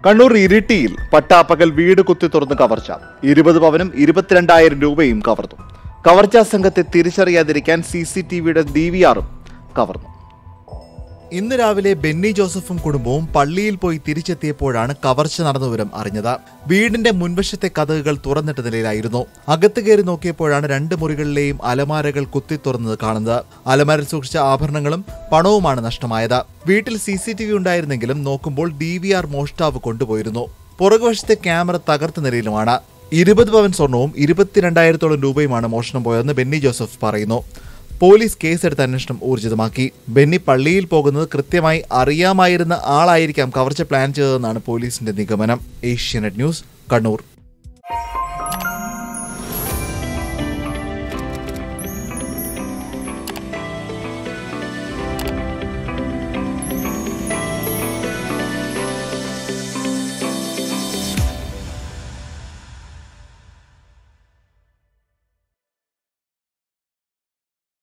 കണ്ണൂർ ഇരിട്ടിയിൽ പട്ടാപ്പകൽ വീട് കുത്തി തുറന്ന് കവർച്ച ഇരുപത് പവനും ഇരുപത്തിരണ്ടായിരം രൂപയും കവർന്നു കവർച്ചാ സംഘത്തെ തിരിച്ചറിയാതിരിക്കാൻ സി സി ടി വിയുടെ ഡി വി ആറും കവർന്നു ഇന്ന് രാവിലെ ബെന്നി ജോസഫും കുടുംബവും പള്ളിയിൽ പോയി തിരിച്ചെത്തിയപ്പോഴാണ് കവർച്ച നടന്ന വിവരം അറിഞ്ഞത് വീടിന്റെ മുൻവശത്തെ കഥകുകൾ തുറന്നിട്ട നിലയിലായിരുന്നു അകത്ത് കയറി നോക്കിയപ്പോഴാണ് രണ്ട് മുറികളിലെയും അലമാരകൾ കുത്തി തുറന്നത് കാണുന്നത് അലമാരയിൽ സൂക്ഷിച്ച ആഭരണങ്ങളും പണവുമാണ് നഷ്ടമായത് വീട്ടിൽ സി സി ടി വി ഉണ്ടായിരുന്നെങ്കിലും നോക്കുമ്പോൾ ഡി വി ആർ മോഷ്ടാവ് കൊണ്ടുപോയിരുന്നു പുറകുവശത്തെ ക്യാമറ തകർത്ത നിലയിലുമാണ് ഇരുപത് പവൻ സ്വർണവും ഇരുപത്തിരണ്ടായിരത്തോളം രൂപയുമാണ് മോഷണം പോയതെന്ന് ബെന്നി ജോസഫ് പറയുന്നു പോലീസ് കേസെടുത്ത് അന്വേഷണം ഊർജിതമാക്കി ബെന്നി പള്ളിയിൽ പോകുന്നത് കൃത്യമായി അറിയാമായിരുന്ന ആളായിരിക്കാം കവർച്ച പ്ലാൻ ചെയ്തതെന്നാണ് പോലീസിന്റെ നിഗമനം ഏഷ്യാനെറ്റ് ന്യൂസ് കണ്ണൂർ